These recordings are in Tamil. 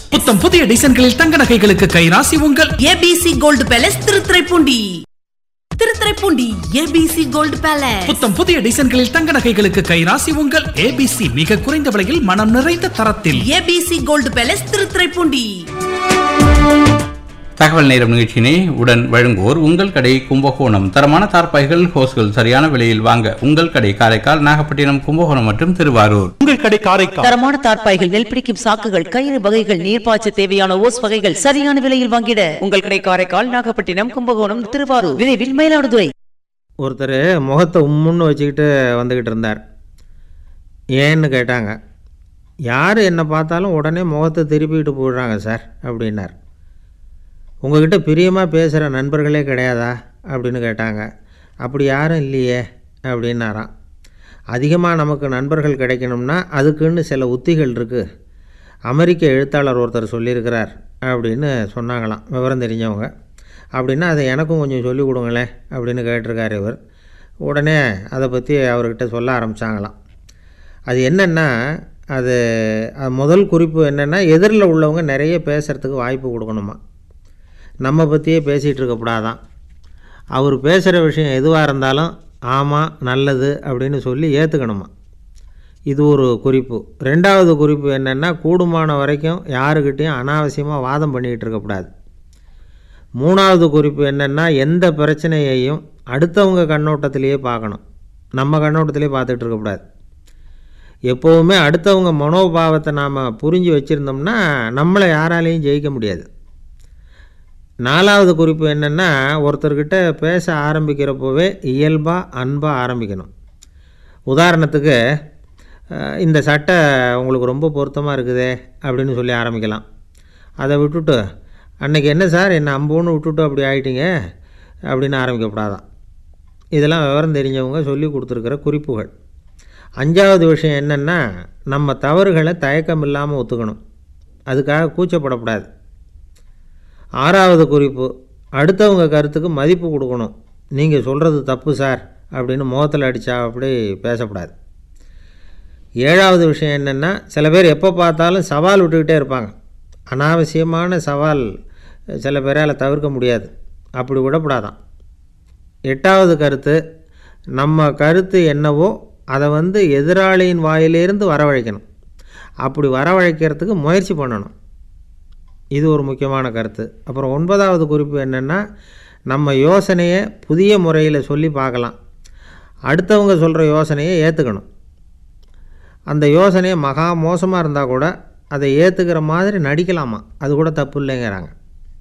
புத்தம் புதிய டிசைன்களில் தங்க நகைகளுக்கு கைராசி உங்கள் ABC gold palace Thiruthuraipoondi Thiruthuraipoondi ABC gold palace புத்தம் புதிய டிசைன்களில் தங்க நகைகளுக்கு கைராசி உங்கள் ஏபிசி மிக குறைந்த விலையில் மனம் நிறைந்த தரத்தில் ஏபிசி கோல்டு பேலஸ் திருத்துறைப்பூண்டி தகவல் நேரம் நிகழ்ச்சியினை உடன் வழங்குவோர் உங்கள் கடை கும்பகோணம் தரமான தார்பாய்கள் ஹோஸ்கள் சரியான விலையில் வாங்க உங்கள் கடை காரைக்கால் நாகப்பட்டினம் கும்பகோணம் மற்றும் திருவாரூர் உங்கள் கடை காரைக்கால் தரமான தார்ப்பாய்கள் நெல் பிடிக்கும் சாக்குகள் கயிறு வகைகள் நீர்ப்பாய்ச்ச தேவையான ஓஸ் வகைகள் சரியான விலையில் வாங்கிட உங்கள் கடை காரைக்கால் நாகப்பட்டினம் கும்பகோணம் திருவாரூர் விரைவில் மயிலாடுதுறை ஒருத்தர் முகத்தை உம்முன்னு வச்சுக்கிட்டு வந்துக்கிட்டு இருந்தார் ஏன்னு கேட்டாங்க யார் என்னை பார்த்தாலும் உடனே முகத்தை திருப்பிக்கிட்டு போயிடுறாங்க சார் அப்படின்னார் உங்ககிட்ட பிரியமாக பேசுகிற நண்பர்களே கிடையாதா அப்படின்னு கேட்டாங்க அப்படி யாரும் இல்லையே அப்படின்னாராம் அதிகமாக நமக்கு நண்பர்கள் கிடைக்கணும்னா அதுக்குன்னு சில உத்திகள் இருக்குது அமெரிக்க எழுத்தாளர் ஒருத்தர் சொல்லியிருக்கிறார் அப்படின்னு சொன்னாங்களாம் விவரம் தெரிஞ்சவங்க அப்படின்னா அதை எனக்கும் கொஞ்சம் சொல்லிக் கொடுங்களேன் அப்படின்னு கேட்டிருக்கார் இவர் உடனே அதை பற்றி அவர்கிட்ட சொல்ல ஆரம்பித்தாங்களாம் அது என்னென்னா அது அது முதல் குறிப்பு என்னென்னா எதிரில் உள்ளவங்க நிறைய பேசுகிறதுக்கு வாய்ப்பு கொடுக்கணுமா நம்ம பற்றியே பேசிகிட்டு இருக்கக்கூடாதான் அவர் பேசுகிற விஷயம் எதுவாக இருந்தாலும் ஆமாம் நல்லது அப்படின்னு சொல்லி ஏற்றுக்கணுமா இது ஒரு குறிப்பு ரெண்டாவது குறிப்பு என்னென்னா கூடுமான வரைக்கும் யாருக்கிட்டேயும் அனாவசியமாக வாதம் பண்ணிக்கிட்டு இருக்கக்கூடாது மூணாவது குறிப்பு என்னென்னா எந்த பிரச்சனையையும் அடுத்தவங்க கண்ணோட்டத்திலேயே பார்க்கணும் நம்ம கண்ணோட்டத்திலே பார்த்துட்டு இருக்கக்கூடாது எப்போவுமே அடுத்தவங்க மனோபாவத்தை நாம் புரிஞ்சு வச்சுருந்தோம்னா நம்மளை யாராலையும் ஜெயிக்க முடியாது நாலாவது குறிப்பு என்னென்னா ஒருத்தர்கிட்ட பேச ஆரம்பிக்கிறப்போவே இயல்பாக அன்பாக ஆரம்பிக்கணும் உதாரணத்துக்கு அஹ், இந்த சட்டை உங்களுக்கு ரொம்ப பொருத்தமாக இருக்குதே அப்படின்னு சொல்லி ஆரம்பிக்கலாம் அதை விட்டுட்டு அன்னைக்கு என்ன சார் என்ன அம்போன்னு விட்டுட்டு அப்படி ஆயிட்டீங்க அப்படின்னு ஆரம்பிக்கக்கூடாதான் இதெல்லாம் விவரம் தெரிஞ்சவங்க சொல்லி கொடுத்துருக்கிற குறிப்புகள் அஞ்சாவது விஷயம் என்னென்னா நம்ம தவறுகளை தயக்கம் இல்லாமல் ஒத்துக்கணும் அதுக்காக கூச்சப்படக்கூடாது ஆறாவது குறிப்பு அடுத்தவங்க கருத்துக்கு மதிப்பு கொடுக்கணும் நீங்கள் சொல்கிறது தப்பு சார் அப்படின்னு முகத்தில் அடித்தா அப்படி பேசக்கூடாது ஏழாவது விஷயம் என்னென்னா சில பேர் எப்போ பார்த்தாலும் சவால் விட்டுக்கிட்டே இருப்பாங்க அனாவசியமான சவால் சில பேரால் தவிர்க்க முடியாது அப்படி விடக்கூடாதான் எட்டாவது கருத்து நம்ம கருத்து என்னவோ அதை வந்து எதிராளியின் வாயிலிருந்து வரவழைக்கணும் அப்படி வரவழைக்கிறதுக்கு முயற்சி பண்ணணும் இது ஒரு முக்கியமான கருத்து அப்புறம் ஒன்பதாவது குறிப்பு என்னென்னா நம்ம யோசனையை புதிய முறையில் சொல்லி பார்க்கலாம் அடுத்தவங்க சொல்கிற யோசனையை ஏற்றுக்கணும் அந்த யோசனையை மகா மோசமாக இருந்தால் கூட அதை ஏற்றுக்கிற மாதிரி நடிக்கலாமா அது கூட தப்பு இல்லைங்கிறாங்க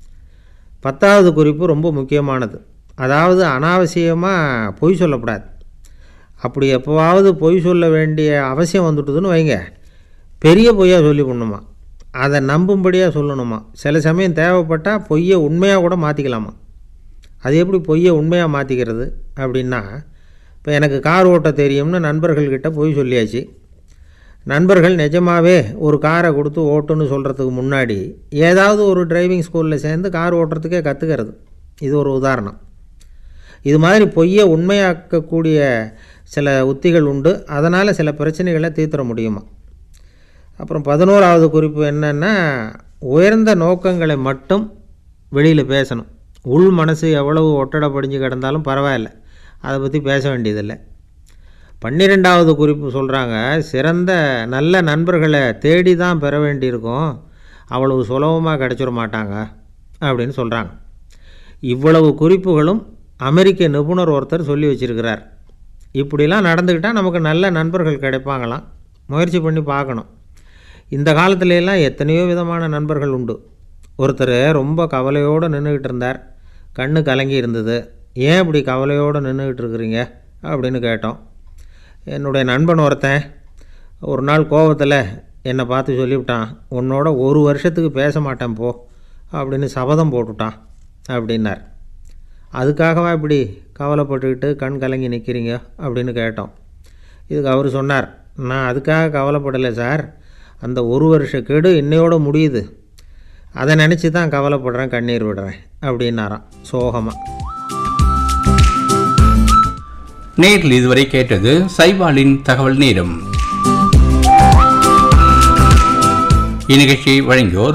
பத்தாவது குறிப்பு ரொம்ப முக்கியமானது அதாவது அனாவசியமாக பொய் சொல்லக்கூடாது அப்படி எப்போவாவது பொய் சொல்ல வேண்டிய அவசியம் வந்துட்டுதுன்னு வைங்க பெரிய பொய்யாக சொல்லி பண்ணுமா அதை நம்பும்படியாக சொல்லணுமா சில சமயம் தேவைப்பட்டால் பொய்யை உண்மையாக கூட மாற்றிக்கலாமா அது எப்படி பொய்யை உண்மையாக மாற்றிக்கிறது அப்படின்னா இப்போ எனக்கு கார் ஓட்ட தெரியும்னு நண்பர்கள்கிட்ட பொய் சொல்லியாச்சு நண்பர்கள் நிஜமாகவே ஒரு காரை கொடுத்து ஓட்டுன்னு சொல்கிறதுக்கு முன்னாடி ஏதாவது ஒரு டிரைவிங் ஸ்கூலில் சேர்ந்து கார் ஓட்டுறதுக்கே கற்றுக்கிறது இது ஒரு உதாரணம் இது மாதிரி பொய்யை உண்மையாக்கக்கூடிய சில உத்திகள் உண்டு அதனால் சில பிரச்சனைகளை தீர்த்திட முடியுமா அப்புறம் பதினோராவது குறிப்பு என்னென்னா உயர்ந்த நோக்கங்களை மட்டும் வெளியில் பேசணும் உள் மனசு எவ்வளவு ஒட்டடை படிஞ்சு கிடந்தாலும் பரவாயில்ல அதை பற்றி பேச வேண்டியதில்லை பன்னிரெண்டாவது குறிப்பு சொல்கிறாங்க சிறந்த நல்ல நண்பர்களை தேடி தான் பெற வேண்டியிருக்கும் அவ்வளவு சுலபமாக கிடச்சிட மாட்டாங்க அப்படின்னு சொல்கிறாங்க இவ்வளவு குறிப்புகளும் அமெரிக்க நிபுணர் ஒருத்தர் சொல்லி வச்சிருக்கிறார் இப்படிலாம் நடந்துக்கிட்டால் நமக்கு நல்ல நண்பர்கள் கிடைப்பாங்களாம் முயற்சி பண்ணி பார்க்கணும் இந்த காலத்துல எல்லாம் எத்தனையோ விதமான நண்பர்கள் உண்டு ஒருத்தர் ரொம்ப கவலையோடு நின்றுக்கிட்டு இருந்தார் கண்ணு கலங்கி இருந்தது ஏன் இப்படி கவலையோடு நின்றுக்கிட்டு இருக்கிறீங்க அப்படின்னு கேட்டோம் என்னுடைய நண்பன் ஒருத்தன் ஒரு நாள் கோவத்தில் என்னை பார்த்து சொல்லிவிட்டான் உன்னோட ஒரு வருஷத்துக்கு பேச மாட்டேன் போ அப்படின்னு சபதம் போட்டுட்டான் அப்படின்னார் அதுக்காகவா இப்படி கவலைப்பட்டுக்கிட்டு கண் கலங்கி நிற்கிறீங்க அப்படின்னு கேட்டோம் இதுக்கு அவர் சொன்னார் நான் அதுக்காக கவலைப்படலை சார் அந்த ஒரு வருஷ கெடு இன்னையோட முடியுது அதை நினச்சி தான் கவலைப்படுறேன் கண்ணீர் விடுறேன் அப்படின்னாராம் சோகமாக நேரில் இதுவரை கேட்டது சைபாலின் தகவல் நேரம் இந்நிகழ்ச்சியை வழங்கியோர்